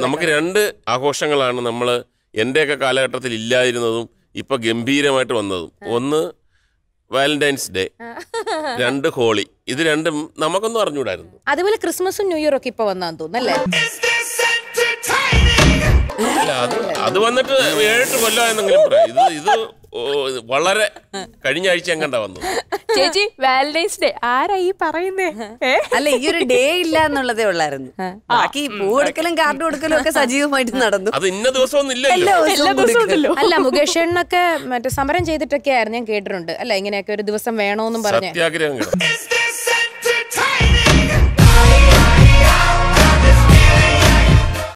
നമുക്ക് രണ്ട് ആഘോഷങ്ങളാണ് നമ്മൾ എൻ്റെയൊക്കെ കാലഘട്ടത്തിൽ ഇല്ലായിരുന്നതും ഇപ്പൊ ഗംഭീരമായിട്ട് വന്നതും ഒന്ന് വാലന്റൈൻസ് ഡേ രണ്ട് ഹോളി ഇത് രണ്ടും നമുക്കൊന്നും അറിഞ്ഞൂടായിരുന്നു അതുപോലെ ക്രിസ്മസും ന്യൂ ഇയറും ഒക്കെ ഇപ്പൊ വന്നാന്ന് തോന്നുന്നു അല്ലേ അല്ല അത് അത് വന്നിട്ട് ഏഴെട്ട് കൊല്ലമായെന്നെങ്കിലും പറയാം ഇത് ഇത് ഓ, ഇത് വളരെ കഴിഞ്ഞ ആഴ്ച എങ്ങണ്ടാ വന്നത് ചേച്ചി വാലന്റൈൻസ് ഡേ ആരാ ഈ പറയുന്നേ ഏ? അല്ല ഈ ഒരു ഡേ ഇല്ല എന്നുള്ളതേ ഉള്ളായിരുന്നു ബാക്കി പൂ കൊടുക്കലും കാർഡ് കൊടുക്കലും ഒക്കെ സജീവമായിട്ട് നടന്നു അത് ഇന്ന ദിവസമൊന്നും ഇല്ലല്ലോ എല്ലാ ദിവസവും എല്ലാ ദിവസവും കൊടുക്കലും. ഉണ്ടല്ലോ അല്ല മുകേഷ് ഏട്ടനൊക്കെ മറ്റേ സമരം ചെയ്തിട്ടൊക്കെ ആയിരുന്നു ഞാൻ കേട്ടിട്ടുണ്ട് അല്ല ഇങ്ങനെയൊക്കെ ഒരു ദിവസം വേണോന്നും പറഞ്ഞ് സത്യാഗ്രഹം കിടന്നു